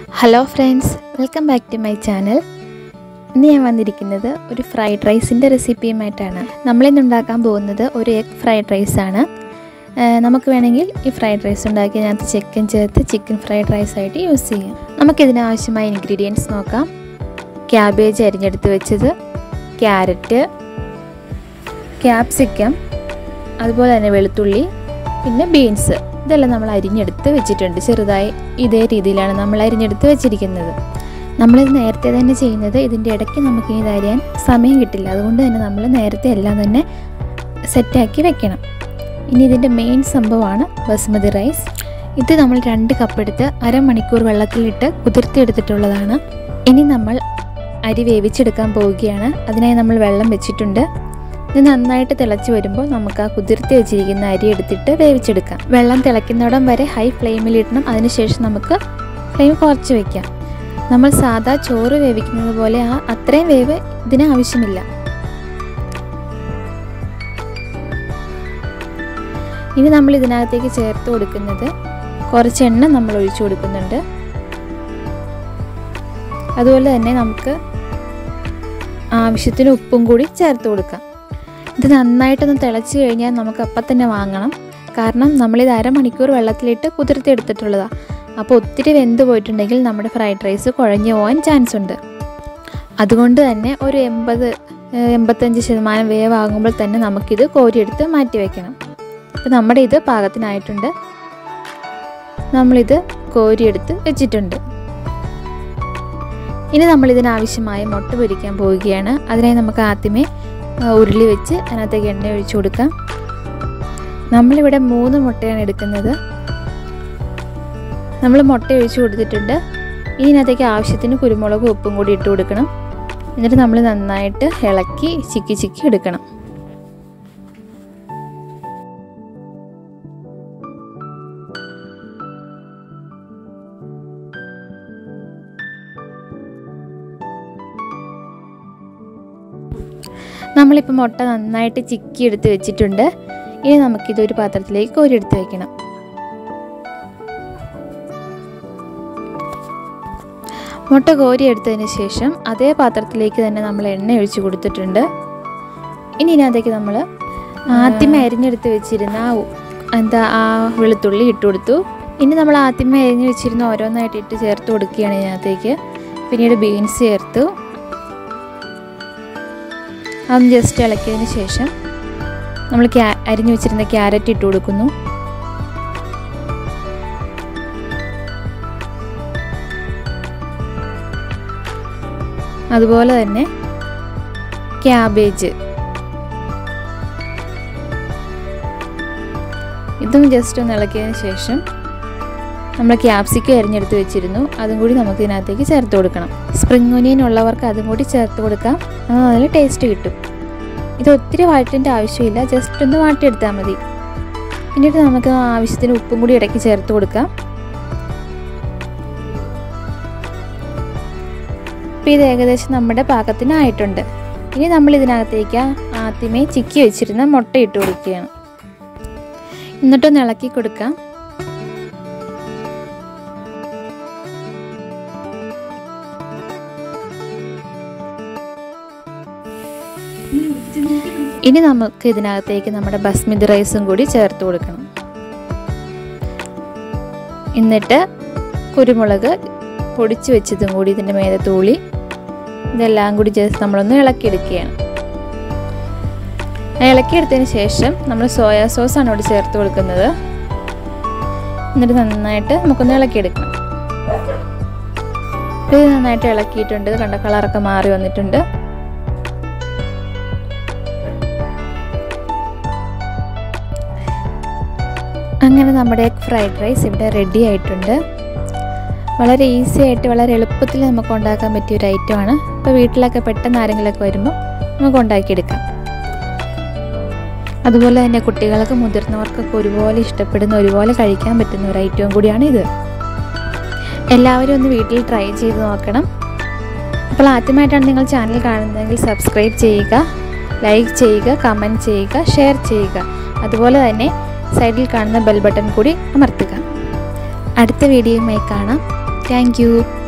hello friends welcome back to my channel ഇന്ന് ഞാൻ വന്നിരിക്കുന്നത് ഒരു ഫ്രൈഡ് റൈസിൻ്റെ റെസിപ്പിയുമായിട്ടാണ് നമ്മളിന്ന് ഉണ്ടാക്കാൻ പോകുന്നത് ഒരു എഗ് ഫ്രൈഡ് റൈസാണ് നമുക്ക് വേണമെങ്കിൽ ഈ ഫ്രൈഡ് റൈസ് ഉണ്ടാക്കി അതിനകത്ത് ചിക്കൻ ചേർത്ത് ചിക്കൻ ഫ്രൈഡ് റൈസ് ആയിട്ട് യൂസ് ചെയ്യാം നമുക്കിതിന് ആവശ്യമായ ഇൻഗ്രീഡിയൻസ് നോക്കാം ക്യാബേജ് അരിഞ്ഞെടുത്ത് വെച്ചത് ക്യാരറ്റ് ക്യാപ്സിക്കം അതുപോലെ തന്നെ വെളുത്തുള്ളി പിന്നെ ബീൻസ് ഇതെല്ലാം നമ്മൾ അരിഞ്ഞെടുത്ത് വെച്ചിട്ടുണ്ട് ചെറുതായി ഇതേ രീതിയിലാണ് നമ്മൾ അരിഞ്ഞെടുത്ത് വെച്ചിരിക്കുന്നത് നമ്മളിത് നേരത്തെ തന്നെ ചെയ്യുന്നത് ഇതിൻ്റെ ഇടയ്ക്ക് നമുക്ക് ഇനി അരിയാൻ സമയം കിട്ടില്ല അതുകൊണ്ട് തന്നെ നമ്മൾ നേരത്തെ എല്ലാം തന്നെ സെറ്റാക്കി വെക്കണം ഇനി ഇതിൻ്റെ മെയിൻ സംഭവമാണ് ബസ്മതി റൈസ് ഇത് നമ്മൾ രണ്ട് കപ്പ് എടുത്ത് അരമണിക്കൂർ വെള്ളത്തിലിട്ട് കുതിർത്തിയെടുത്തിട്ടുള്ളതാണ് ഇനി നമ്മൾ അരി വേവിച്ചെടുക്കാൻ പോവുകയാണ് അതിനായി നമ്മൾ വെള്ളം വെച്ചിട്ടുണ്ട് ഇത് നന്നായിട്ട് തിളച്ച് വരുമ്പോൾ നമുക്ക് ആ കുതിർത്തി വെച്ചിരിക്കുന്ന അരി എടുത്തിട്ട് വേവിച്ചെടുക്കാം വെള്ളം തിളയ്ക്കുന്നിടം വരെ ഹൈ ഫ്ലെയിമിലിടണം അതിനുശേഷം നമുക്ക് ഫ്ലെയിം കുറച്ച് വെക്കാം നമ്മൾ സാധാ ചോറ് വേവിക്കുന്നത് പോലെ ആ അത്രയും വേവ് ഇതിന് ആവശ്യമില്ല ഇനി നമ്മൾ ഇതിനകത്തേക്ക് ചേർത്ത് കൊടുക്കുന്നത് കുറച്ച് എണ്ണ നമ്മൾ ഒഴിച്ചു കൊടുക്കുന്നുണ്ട് അതുപോലെ തന്നെ നമുക്ക് ആവശ്യത്തിന് ഉപ്പും കൂടി ചേർത്ത് കൊടുക്കാം ഇത് നന്നായിട്ടൊന്ന് തിളച്ച് കഴിഞ്ഞാൽ നമുക്ക് അപ്പം തന്നെ വാങ്ങണം കാരണം നമ്മളിത് അരമണിക്കൂർ വെള്ളത്തിലിട്ട് കുതിർത്തി എടുത്തിട്ടുള്ളതാണ് അപ്പോൾ ഒത്തിരി വെന്ത് പോയിട്ടുണ്ടെങ്കിൽ നമ്മുടെ ഫ്രൈഡ് റൈസ് കുഴഞ്ഞു പോകാൻ ചാൻസ് ഉണ്ട് അതുകൊണ്ട് തന്നെ ഒരു എൺപത് എൺപത്തഞ്ച് ശതമാനം വേവാകുമ്പോൾ തന്നെ നമുക്കിത് കോരിയെടുത്ത് മാറ്റി വയ്ക്കണം അപ്പോൾ നമ്മുടെ ഇത് പാകത്തിനായിട്ടുണ്ട് നമ്മളിത് കോരിയെടുത്ത് വെച്ചിട്ടുണ്ട് ഇനി നമ്മൾ ഇതിനാവശ്യമായ മുട്ട പൊരിക്കാൻ പോവുകയാണ് അതിനായി നമുക്ക് ആദ്യമേ ഉരുളി വെച്ച് അതിനകത്തേക്ക് എണ്ണ ഒഴിച്ചു കൊടുക്കാം നമ്മളിവിടെ മൂന്ന് മുട്ടയാണ് എടുക്കുന്നത് നമ്മൾ മുട്ട ഒഴിച്ചു കൊടുത്തിട്ടുണ്ട് ഇതിനകത്തേക്ക് ആവശ്യത്തിന് കുരുമുളകും ഉപ്പും കൂടി ഇട്ട് കൊടുക്കണം എന്നിട്ട് നമ്മൾ നന്നായിട്ട് ഇളക്കി ചിക്കി ചിക്കി എടുക്കണം നമ്മളിപ്പോൾ മുട്ട നന്നായിട്ട് ചിക്കി എടുത്ത് വെച്ചിട്ടുണ്ട് ഇനി നമുക്കിതൊരു പാത്രത്തിലേക്ക് കോരിയെടുത്ത് വെക്കണം മുട്ട കോരിയെടുത്തതിന് ശേഷം അതേ പാത്രത്തിലേക്ക് തന്നെ നമ്മൾ എണ്ണ ഒഴിച്ച് കൊടുത്തിട്ടുണ്ട് ഇനി ഇതിനകത്തേക്ക് നമ്മൾ ആദ്യമേ അരിഞ്ഞെടുത്ത് വെച്ചിരുന്ന ആ എന്താ ആ വെളുത്തുള്ളി ഇട്ട് കൊടുത്തു ഇനി നമ്മൾ ആദ്യമേ അരിഞ്ഞ് വെച്ചിരുന്ന ഓരോന്നായിട്ട് ഇട്ട് ചേർത്ത് കൊടുക്കുകയാണ് ഇതിനകത്തേക്ക് പിന്നീട് ബീൻസ് ചേർത്തു അതൊന്ന് ജസ്റ്റ് ഇളക്കിയതിന് ശേഷം നമ്മൾ ക്യാ അരിഞ്ഞു വെച്ചിരുന്ന ക്യാരറ്റ് ഇട്ട് കൊടുക്കുന്നു അതുപോലെ തന്നെ ക്യാബേജ് ഇതും ജസ്റ്റ് ഒന്ന് ഇളക്കിയതിന് ശേഷം നമ്മൾ ക്യാപ്സിക്കം അരിഞ്ഞെടുത്ത് വെച്ചിരുന്നു അതും കൂടി നമുക്ക് ഇതിനകത്തേക്ക് ചേർത്ത് കൊടുക്കണം സ്പ്രിംഗ് ഒനിയൻ ഉള്ളവർക്ക് അതും കൂടി ചേർത്ത് കൊടുക്കാം അത് നല്ല ടേസ്റ്റ് കിട്ടും ഇത് ഒത്തിരി വഴറ്റേണ്ട ആവശ്യമില്ല ജസ്റ്റ് ഒന്ന് വാട്ടിയെടുത്താൽ മതി എന്നിട്ട് നമുക്ക് ആവശ്യത്തിന് ഉപ്പും കൂടി ഇടയ്ക്ക് ചേർത്ത് കൊടുക്കാം അപ്പോൾ ഇത് ഏകദേശം നമ്മുടെ പാകത്തിനായിട്ടുണ്ട് ഇനി നമ്മൾ ഇതിനകത്തേക്ക് ആദ്യമേ ചിക്കി വെച്ചിരുന്ന മുട്ട ഇട്ട് കൊടുക്കുകയാണ് എന്നിട്ടൊന്ന് ഇളക്കി കൊടുക്കാം ഇനി നമുക്ക് ഇതിനകത്തേക്ക് നമ്മുടെ ബസ്മതി റൈസും കൂടി ചേർത്ത് കൊടുക്കണം എന്നിട്ട് കുരുമുളക് പൊടിച്ച് വെച്ചതും കൂടി ഇതിൻ്റെ മേലെ തൂളി ഇതെല്ലാം കൂടി ജസ്റ്റ് നമ്മളൊന്ന് ഇളക്കിയെടുക്കുകയാണ് ഇളക്കിയെടുത്തതിന് ശേഷം നമ്മൾ സോയാ സോസാണ് ഇവിടെ ചേർത്ത് കൊടുക്കുന്നത് എന്നിട്ട് നന്നായിട്ട് നമുക്കൊന്ന് ഇളക്കിയെടുക്കണം ഇത് നന്നായിട്ട് ഇളക്കിയിട്ടുണ്ട് കണ്ട കളറൊക്കെ മാറി വന്നിട്ടുണ്ട് അങ്ങനെ നമ്മുടെ എഗ് ഫ്രൈഡ് റൈസ് ഇവിടെ റെഡി ആയിട്ടുണ്ട് വളരെ ഈസി ആയിട്ട് വളരെ എളുപ്പത്തിൽ നമുക്ക് ഉണ്ടാക്കാൻ പറ്റിയ ഒരു ഐറ്റമാണ് ഇപ്പോൾ വീട്ടിലൊക്കെ പെട്ടെന്ന് ആരെങ്കിലുമൊക്കെ വരുമ്പോൾ നമുക്ക് ഉണ്ടാക്കിയെടുക്കാം അതുപോലെ തന്നെ കുട്ടികൾക്ക് മുതിർന്നവർക്കൊക്കെ ഒരുപോലെ ഇഷ്ടപ്പെടുന്ന ഒരുപോലെ കഴിക്കാൻ പറ്റുന്ന ഒരു ഐറ്റവും കൂടിയാണ് ഇത് എല്ലാവരും ഒന്ന് വീട്ടിൽ ട്രൈ ചെയ്ത് നോക്കണം അപ്പോൾ ആദ്യമായിട്ടാണ് നിങ്ങൾ ചാനൽ കാണുന്നതെങ്കിൽ സബ്സ്ക്രൈബ് ചെയ്യുക ലൈക്ക് ചെയ്യുക കമൻറ്റ് ചെയ്യുക ഷെയർ ചെയ്യുക അതുപോലെ തന്നെ സൈഡിൽ കാണുന്ന ബെൽ ബട്ടൺ കൂടി അമർത്തുക അടുത്ത വീഡിയോയുമായി കാണാം താങ്ക്